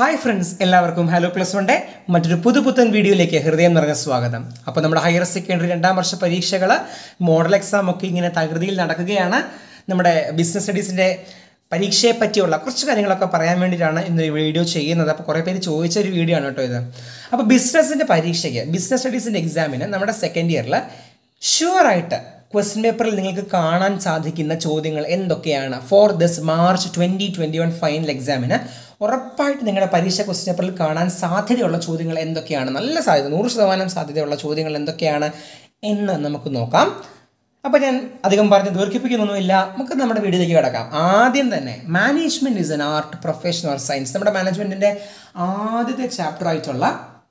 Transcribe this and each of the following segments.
hi friends എല്ലാവർക്കും hello plus വണ്ടെ മറ്റൊരു പുതുപുത്തൻ വീഡിയോയിലേക്ക് ഹൃദയം നിറഞ്ഞ സ്വാഗതം അപ്പോൾ നമ്മുടെ ഹയർ സെക്കൻഡറി രണ്ടാം വർഷ പരീക്ഷകൾ മോഡൽ എക്സാം ഒക്കെ ഇങ്ങനെ തകൃതിയിൽ നടക്കുകയാണ് നമ്മുടെ ബിസിനസ് സ്റ്റഡീസിൻ്റെ പരീക്ഷയെ പറ്റിയുള്ള കുറച്ച് കാര്യങ്ങളൊക്കെ പറയാൻ വേണ്ടിയിട്ടാണ് ഇന്ന് ഈ വീഡിയോ ചെയ്യുന്നത് അപ്പോൾ കുറേ പേര് ചോദിച്ച ഒരു വീഡിയോ ആണ് കേട്ടോ ഇത് അപ്പോൾ ബിസിനസ്സിൻ്റെ പരീക്ഷയ്ക്ക് ബിസിനസ് സ്റ്റഡീസിൻ്റെ എക്സാമിന് നമ്മുടെ സെക്കൻഡ് ഇയറിൽ ഷുവറായിട്ട് ക്വസ്റ്റ്യൻ പേപ്പറിൽ നിങ്ങൾക്ക് കാണാൻ സാധിക്കുന്ന ചോദ്യങ്ങൾ എന്തൊക്കെയാണ് for this March twenty twenty one final എക്സാമിന് ഉറപ്പായിട്ട് നിങ്ങളുടെ പരീക്ഷ ക്വസ്റ്റ്യൻ പേപ്പറിൽ കാണാൻ സാധ്യതയുള്ള ചോദ്യങ്ങൾ എന്തൊക്കെയാണ് നല്ല സാധ്യത നൂറ് ശതമാനം സാധ്യതയുള്ള ചോദ്യങ്ങൾ എന്തൊക്കെയാണ് എന്ന് നമുക്ക് നോക്കാം അപ്പോൾ ഞാൻ അധികം പറഞ്ഞ് ദീർഘിപ്പിക്കുന്നൊന്നുമില്ല നമുക്ക് നമ്മുടെ വീഡിയോയിലേക്ക് കിടക്കാം ആദ്യം തന്നെ management is an art profession or science നമ്മുടെ മാനേജ്മെൻറ്റിൻ്റെ ആദ്യത്തെ ചാപ്റ്റർ ആയിട്ടുള്ള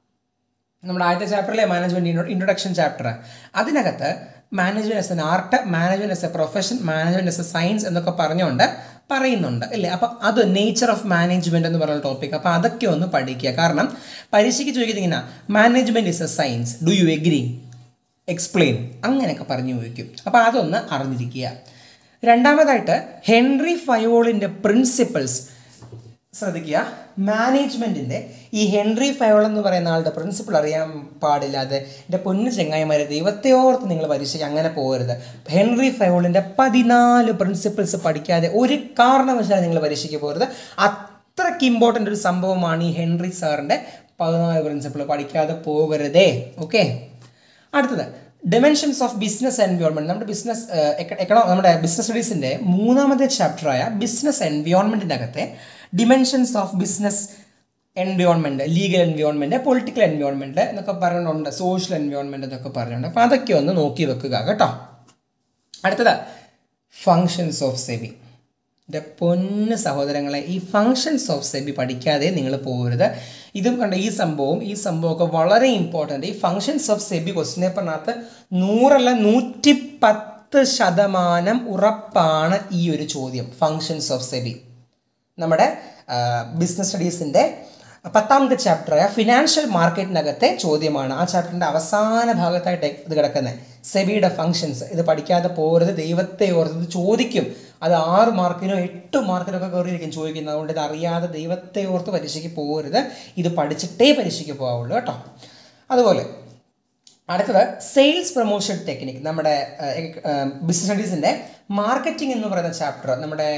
നമ്മുടെ ആദ്യത്തെ ചാപ്റ്ററിലെ മാനേജ്മെൻറ്റ് ഇൻട്രൊഡക്ഷൻ ചാപ്റ്റർ അതിനകത്ത് management is an art management is a profession management is a science എന്നൊക്കെ പറഞ്ഞുകൊണ്ട് പറയുന്നുണ്ട് ഇല്ലേ അപ്പം അത് നേച്ചർ ഓഫ് മാനേജ്മെൻറ്റ് എന്ന് പറയുന്ന ടോപ്പിക് അപ്പോൾ അതൊക്കെ ഒന്ന് പഠിക്കുക കാരണം പരീക്ഷയ്ക്ക് ചോദിക്കുന്നത് ഇങ്ങനെ management is a science do you agree explain അങ്ങനെയൊക്കെ പറഞ്ഞു ചോദിക്കും അപ്പോൾ അതൊന്ന് അറിഞ്ഞിരിക്കുക രണ്ടാമതായിട്ട് ഹെൻറി ഫയോളിൻ്റെ പ്രിൻസിപ്പിൾസ് ശ്രദ്ധിക്കുക മാനേജ്മെൻറ്റിൻ്റെ ഈ ഹെൻറി ഫയോൾ എന്ന് പറയുന്ന ആളുടെ പ്രിൻസിപ്പിൾ അറിയാൻ പാടില്ലാതെ എൻ്റെ പൊന്നു ചെങ്ങായിമാരെ ദൈവത്തെ ഓർത്ത് നിങ്ങൾ പരീക്ഷയ്ക്ക് അങ്ങനെ പോകരുത് ഹെൻറി ഫയോളിൻ്റെ പതിനാല് പ്രിൻസിപ്പിൾസ് പഠിക്കാതെ ഒരു കാരണവശാലും നിങ്ങൾ പരീക്ഷയ്ക്ക് പോകരുത് അത്രയ്ക്ക് ഇമ്പോർട്ടൻ്റ് ഒരു സംഭവമാണ് ഈ ഹെൻറി സാറിൻ്റെ പതിനാല് പ്രിൻസിപ്പിൾ പഠിക്കാതെ പോകരുതേ ഓക്കെ അടുത്തത് ഡിമെൻഷൻസ് ഓഫ് ബിസിനസ് എൻവയോൺമെൻറ്റ് നമ്മുടെ ബിസിനസ് എക്കണോ നമ്മുടെ ബിസിനസ് സ്റ്റഡീസിൻ്റെ മൂന്നാമത്തെ ചാപ്റ്ററായ ബിസിനസ് എൻവയോൺമെൻറ്റിനകത്തെ dimensions of business environment legal environment political environment എന്നൊക്കെ പറയുന്നുണ്ട് സോഷ്യൽ എൻവയോൺമെൻറ്റ് എന്നൊക്കെ പറയുന്നുണ്ട് അപ്പോൾ അതൊക്കെ ഒന്ന് നോക്കി വെക്കുക കേട്ടോ അടുത്തത് ഫങ്ഷൻസ് ഓഫ് സെബി എൻ്റെ പൊന്ന് സഹോദരങ്ങളെ ഈ ഫങ്ഷൻസ് ഓഫ് സെബി പഠിക്കാതെ നിങ്ങൾ പോകരുത് ഇതും കണ്ട ഈ സംഭവം ഈ സംഭവമൊക്കെ വളരെ ഇമ്പോർട്ടൻ്റ് ഈ ഫങ്ഷൻസ് ഓഫ് സെബി ക്വസ്റ്റ്യൻ പേപ്പറിനകത്ത് നൂറല്ല നൂറ്റി പത്ത് ശതമാനം ഉറപ്പാണ് ഈ ഒരു ചോദ്യം ഫങ്ഷൻസ് ഓഫ് സെബി നമ്മുടെ ബിസിനസ് സ്റ്റഡീസിൻ്റെ പത്താമത്തെ ചാപ്റ്ററായ ഫിനാൻഷ്യൽ മാർക്കറ്റിനകത്തെ ചോദ്യമാണ് ആ ചാപ്റ്ററിൻ്റെ അവസാന ഭാഗത്തായിട്ട് ഇത് കിടക്കുന്നത് സെബിയുടെ ഫങ്ഷൻസ് ഇത് പഠിക്കാതെ പോകരുത് ദൈവത്തെ ഓർത്ത് ഇത് ചോദിക്കും അത് ആറ് മാർക്കിനോ എട്ട് മാർക്കിനോ ഒക്കെ കയറിയിരിക്കും ചോദിക്കുന്നത് അതുകൊണ്ട് ഇത് അറിയാതെ ദൈവത്തെ ഓർത്ത് പരീക്ഷയ്ക്ക് പോകരുത് ഇത് പഠിച്ചിട്ടേ പരീക്ഷയ്ക്ക് പോകാവുള്ളൂ കേട്ടോ അതുപോലെ അടുത്തത് സെയിൽസ് പ്രൊമോഷൻ ടെക്നിക് നമ്മുടെ ബിസിനസ് സ്റ്റഡീസിൻ്റെ മാർക്കറ്റിംഗ് എന്ന് പറയുന്ന ചാപ്റ്റർ നമ്മുടെ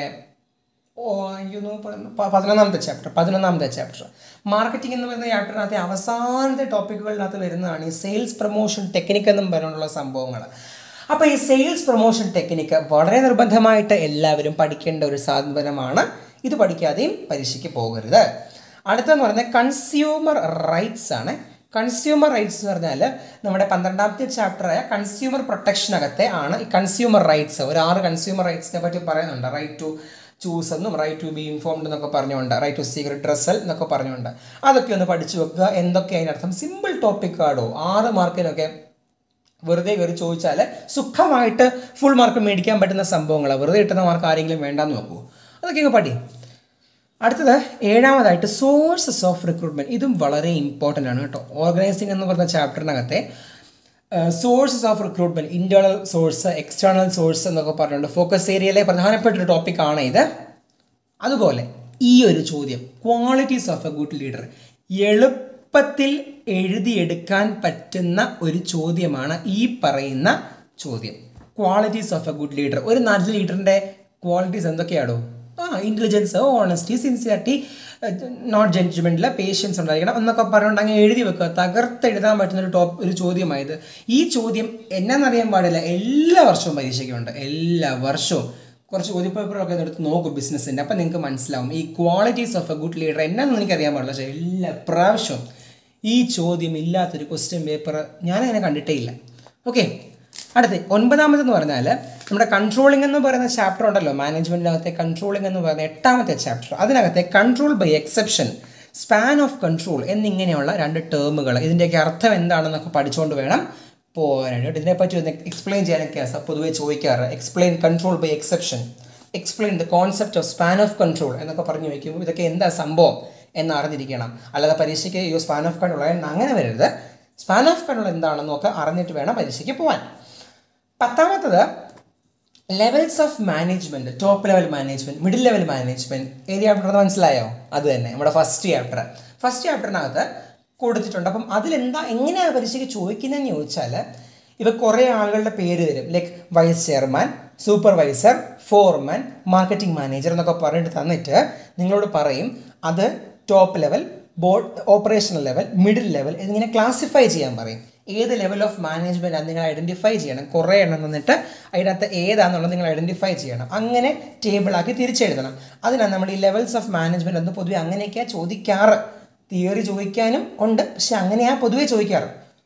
പതിനൊന്നാമത്തെ ചാപ്റ്റർ പതിനൊന്നാമത്തെ ചാപ്റ്റർ മാർക്കറ്റിംഗ് എന്ന് പറയുന്ന ചാപ്റ്ററിനകത്തെ അവസാനത്തെ ടോപ്പിക്കുകളിനകത്ത് വരുന്നതാണ് ഈ സെയിൽസ് പ്രൊമോഷൻ ടെക്നിക് എന്നും പറഞ്ഞുള്ള സംഭവങ്ങൾ അപ്പോൾ ഈ സെയിൽസ് പ്രൊമോഷൻ ടെക്നിക്ക് വളരെ നിർബന്ധമായിട്ട് എല്ലാവരും പഠിക്കേണ്ട ഒരു സാധനമാണ് ഇത് പഠിക്കാതെയും പരീക്ഷയ്ക്ക് പോകരുത് അടുത്തെന്ന് പറയുന്നത് കൺസ്യൂമർ റൈറ്റ്സ് ആണ് കൺസ്യൂമർ റൈറ്റ്സ് എന്ന് പറഞ്ഞാൽ നമ്മുടെ പന്ത്രണ്ടാമത്തെ ചാപ്റ്ററായ കൺസ്യൂമർ പ്രൊട്ടക്ഷനകത്തെ ആണ് ഈ കൺസ്യൂമർ റൈറ്റ്സ് ഒരു ആറ് കൺസ്യൂമർ റൈറ്റ്സിനെ പറ്റി പറയുന്നുണ്ട് റൈറ്റ് ടു ചൂസ് എന്നും റൈറ്റ് ടു ബി ഇൻഫോംഡ് എന്നൊക്കെ പറഞ്ഞുകൊണ്ട് റൈറ്റ് ടു സീക്രട്ട് ഡ്രസ്സൽ എന്നൊക്കെ പറഞ്ഞുകൊണ്ട് അതൊക്കെ ഒന്ന് പഠിച്ചു വെക്കുക എന്തൊക്കെ അതിനർത്ഥം സിമ്പിൾ ടോപ്പിക് ആടോ ആറ് മാർക്കിനൊക്കെ വെറുതെ കയറി ചോദിച്ചാൽ സുഖമായിട്ട് ഫുൾ മാർക്ക് മേടിക്കാൻ പറ്റുന്ന സംഭവങ്ങളാണ് വെറുതെ കിട്ടുന്ന മാർക്ക് ആരെങ്കിലും വേണ്ടെന്ന് നോക്കൂ അതൊക്കെ അങ്ങ് പഠി അടുത്തത് ഏഴാമതായിട്ട് സോഴ്സസ് ഓഫ് റിക്രൂട്ട്മെൻറ്റ് ഇതും വളരെ ഇമ്പോർട്ടൻ്റ് ആണ് കേട്ടോ ഓർഗനൈസിംഗ് എന്ന് പറഞ്ഞ ചാപ്റ്ററിനകത്തെ sources of recruitment internal source external source എന്നൊക്കെ പറഞ്ഞുകൊണ്ട് ഫോക്കസ് ഏരിയയിലെ പ്രധാനപ്പെട്ട ഒരു ടോപ്പിക്കാണ് ഇത് അതുപോലെ ഈ ഒരു ചോദ്യം qualities of a good leader എളുപ്പത്തിൽ എഴുതിയെടുക്കാൻ പറ്റുന്ന ഒരു ചോദ്യമാണ് ഈ പറയുന്ന ചോദ്യം qualities of a good leader ഒരു നല്ല ലീഡറിൻ്റെ ക്വാളിറ്റീസ് എന്തൊക്കെയാണോ ആ ഇൻ്റലിജൻസ് ഓണസ്റ്റി സിൻസിയറിറ്റി നോട്ട് ജഡ്ജ്മെൻറ്റിൽ പേഷ്യൻസ് ഉണ്ടായിരിക്കണം എന്നൊക്കെ പറഞ്ഞുകൊണ്ട് അങ്ങ് എഴുതി വെക്കുക തകർത്ത് എഴുതാൻ പറ്റുന്ന ഒരു ടോപ്പ് ഒരു ചോദ്യമായത് ഈ ചോദ്യം എന്നാന്നറിയാൻ പാടില്ല എല്ലാ വർഷവും പരീക്ഷയ്ക്കുണ്ട് എല്ലാ വർഷവും കുറച്ച് ചോദ്യപേപ്പറൊക്കെ എടുത്ത് നോക്കും ബിസിനസ്സിൻ്റെ അപ്പം നിങ്ങൾക്ക് മനസ്സിലാവും ഈ qualities of a good leader എന്നാണെന്ന് എനിക്കറിയാൻ പാടില്ല പക്ഷേ എല്ലാ പ്രാവശ്യവും ഈ ചോദ്യം ഇല്ലാത്തൊരു ക്വസ്റ്റ്യൻ പേപ്പർ ഞാനങ്ങനെ കണ്ടിട്ടേ ഇല്ല ഓക്കെ അടുത്ത് ഒൻപതാമതെന്ന് പറഞ്ഞാൽ നമ്മുടെ കൺട്രോളിംഗ് എന്ന് പറയുന്ന ചാപ്റ്റർ ഉണ്ടല്ലോ മാനേജ്മെൻറ്റിനകത്തെ കൺട്രോളിംഗ് എന്ന് പറയുന്ന എട്ടാമത്തെ ചാപ്റ്റർ അതിനകത്തെ control by exception span of control എന്നിങ്ങനെയുള്ള രണ്ട് ടേമുകൾ ഇതിൻ്റെയൊക്കെ അർത്ഥം എന്താണെന്നൊക്കെ പഠിച്ചുകൊണ്ട് വേണം പോകാനായിട്ട് ഇതിനെപ്പറ്റി ഒന്ന് എക്സ്പ്ലെയിൻ ചെയ്യാനൊക്കെ പൊതുവെ ചോദിക്കാറ് explain control by exception explain the concept of span of control എന്നൊക്കെ പറഞ്ഞു വയ്ക്കുമ്പോൾ ഇതൊക്കെ എന്താ സംഭവം എന്ന് അറിഞ്ഞിരിക്കണം അല്ലാതെ പരീക്ഷയ്ക്ക് ഈ സ്പാൻ ഓഫ് കൺട്രോൾ അങ്ങനെ വരരുത് സ്പാൻ ഓഫ് കൺട്രോൾ എന്താണെന്നൊക്കെ അറിഞ്ഞിട്ട് വേണം പരീക്ഷയ്ക്ക് പോകാൻ പത്താമത്തത് levels of management top level management middle level management ഏത് ചാപ്റ്റർ മനസ്സിലായോ അത് തന്നെ നമ്മുടെ ഫസ്റ്റ് ചാപ്റ്റർ ഫസ്റ്റ് ചാപ്റ്ററിനകത്ത് കൊടുത്തിട്ടുണ്ട് അപ്പം അതിലെന്താ എങ്ങനെയാണ് പരീക്ഷയ്ക്ക് ചോദിക്കുന്നതെന്ന് ചോദിച്ചാൽ ഇവ കുറേ ആളുകളുടെ പേര് തരും like vice chairman supervisor foreman marketing manager എന്നൊക്കെ പറഞ്ഞിട്ട് തന്നിട്ട് നിങ്ങളോട് പറയും അത് top level board operational level middle level എന്നിങ്ങനെ ക്ലാസിഫൈ ചെയ്യാൻ പറയും ഏത് ലെവൽ ഓഫ് മാനേജ്മെൻറ്റ് അത് നിങ്ങൾ ഐഡൻറ്റിഫൈ ചെയ്യണം കുറേ എണ്ണം തന്നിട്ട് അതിനകത്ത് ഏതാണെന്നുള്ളത് നിങ്ങൾ ഐഡൻറ്റിഫൈ ചെയ്യണം അങ്ങനെ ടേബിളാക്കി തിരിച്ചെഴുതണം അതിനാണ് നമ്മൾ ഈ ലെവൽസ് ഓഫ് മാനേജ്മെൻറ്റ് എന്ന് പൊതുവെ അങ്ങനെയൊക്കെയാണ് ചോദിക്കാറ് തിയറി ചോദിക്കാനും ഉണ്ട് പക്ഷെ അങ്ങനെയാണ് പൊതുവെ ചോദിക്കാറ്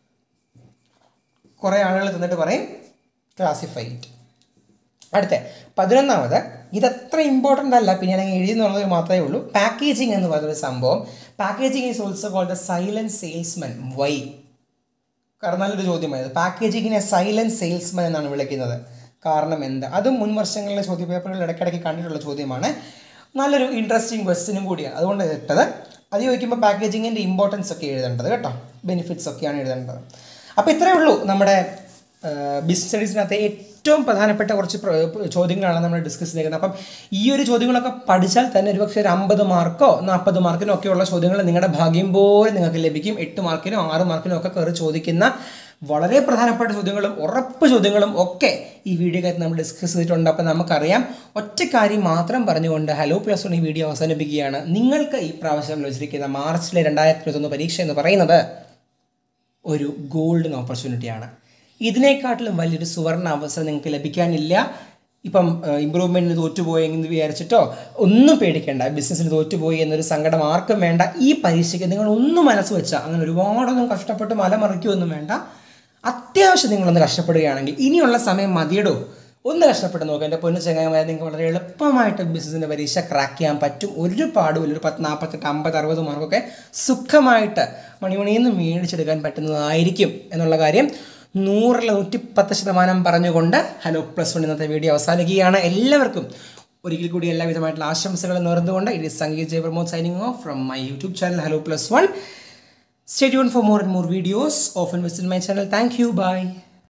കുറേ ആളുകൾ തന്നിട്ട് പറയും ക്ലാസിഫൈ ഇറ്റ് അടുത്ത പതിനൊന്നാമത് ഇതത്ര ഇമ്പോർട്ടൻ്റ് അല്ല പിന്നെ ഞാൻ എഴുതുന്നുള്ളത് മാത്രമേ ഉള്ളൂ പാക്കേജിങ് എന്ന് പറയുന്ന സംഭവം packaging is also called the silent salesman why കാരണം നല്ലൊരു ചോദ്യമായത് പാക്കേജിങ്ങിനെ സൈലൻറ്റ് സെയിൽസ്മാൻ എന്നാണ് വിളിക്കുന്നത് കാരണം എന്താ അതും മുൻ വർഷങ്ങളിലെ ചോദ്യപേപ്പറുകളിൽ ഇടയ്ക്കിടയ്ക്ക് കണ്ടിട്ടുള്ള ചോദ്യമാണ് നല്ലൊരു ഇൻട്രസ്റ്റിംഗ് ക്വസ്റ്റ്യനും കൂടിയാണ് അതുകൊണ്ട് ഇട്ടത് അത് ചോദിക്കുമ്പോൾ പാക്കേജിങ്ങിൻ്റെ ഇമ്പോർട്ടൻസ് ഒക്കെ എഴുതേണ്ടത് കേട്ടോ ബെനിഫിറ്റ്സ് ഒക്കെയാണ് എഴുതേണ്ടത് അപ്പോൾ ഇത്രയേ ഉള്ളൂ നമ്മുടെ ബിസിനസ് സ്റ്റഡീസിനകത്ത് ഏറ്റവും പ്രധാനപ്പെട്ട കുറച്ച് പ്ര- ചോദ്യങ്ങളാണ് നമ്മൾ ഡിസ്കസ് ചെയ്തേക്കുന്നത് അപ്പം ഈ ഒരു ചോദ്യങ്ങളൊക്കെ പഠിച്ചാൽ തന്നെ ഒരുപക്ഷെ ഒരു അമ്പത് മാർക്കോ നാൽപ്പത് മാർക്കിനോ ഒക്കെയുള്ള ചോദ്യങ്ങൾ നിങ്ങളുടെ ഭാഗ്യം പോലെ നിങ്ങൾക്ക് ലഭിക്കും എട്ട് മാർക്കിനോ ആറ് മാർക്കിനോ ഒക്കെ കയറി ചോദിക്കുന്ന വളരെ പ്രധാനപ്പെട്ട ചോദ്യങ്ങളും ഉറപ്പ് ചോദ്യങ്ങളും ഒക്കെ ഈ വീഡിയോക്കകത്ത് നമ്മൾ ഡിസ്കസ് ചെയ്തിട്ടുണ്ട് അപ്പോൾ നമുക്കറിയാം ഒറ്റ കാര്യം മാത്രം പറഞ്ഞുകൊണ്ട് ഹലോ പ്ലസ് വൺ ഈ വീഡിയോ അവസാനിപ്പിക്കുകയാണ് നിങ്ങൾക്ക് ഈ പ്രാവശ്യം ലഭിച്ചിരിക്കുന്ന മാർച്ചിലെ രണ്ടായിരത്തി ഇരുപത്തൊന്ന് പരീക്ഷ എന്ന് പറയുന്നത് ഒരു ഗോൾഡൻ ഓപ്പർച്യൂണിറ്റിയാണ് ഇതിനേക്കാട്ടിലും വലിയൊരു സുവർണ അവസരം നിങ്ങൾക്ക് ലഭിക്കാനില്ല ഇപ്പം ഇമ്പ്രൂവ്മെൻറ്റിന് തോറ്റുപോയെന്ന് വിചാരിച്ചിട്ടോ ഒന്നും പേടിക്കേണ്ട ബിസിനസ്സിന് തോറ്റുപോയി എന്നൊരു സങ്കടം ആർക്കും വേണ്ട ഈ പരീക്ഷയ്ക്ക് നിങ്ങൾ ഒന്ന് മനസ്സ് വെച്ചാൽ അങ്ങനെ ഒരുപാടൊന്നും കഷ്ടപ്പെട്ട് മലമറിക്കുകയൊന്നും വേണ്ട അത്യാവശ്യം നിങ്ങളൊന്ന് കഷ്ടപ്പെടുകയാണെങ്കിൽ ഇനിയുള്ള സമയം മതിയടോ ഒന്ന് കഷ്ടപ്പെട്ട് നോക്കുക എൻ്റെ പൊന്നു ചങ്ങായിമാരെ നിങ്ങൾക്ക് വളരെ എളുപ്പമായിട്ട് ബിസിനസ്സിൻ്റെ പരീക്ഷ ക്രാക്ക് ചെയ്യാൻ പറ്റും ഒരുപാട് ഒരു പത്ത് നാൽപ്പത്തെട്ട് അമ്പത് അറുപത് മാർക്കൊക്കെ സുഖമായിട്ട് മണിമണിയിൽ നിന്ന് മേടിച്ചെടുക്കാൻ പറ്റുന്നതായിരിക്കും എന്നുള്ള കാര്യം നൂറിൽ നൂറ്റിപ്പത്ത് ശതമാനം പറഞ്ഞുകൊണ്ട് ഹലോ പ്ലസ് വൺ ഇന്നത്തെ വീഡിയോ അവസാനിക്കുകയാണ് എല്ലാവർക്കും ഒരിക്കൽ കൂടി എല്ലാവിധമായിട്ടുള്ള ആശംസകൾ നേർന്നുകൊണ്ട് it is Sangeeth Jaya Pramod signing off from my YouTube channel hello plus one stay tune for more and more videos often visit my channel thank you by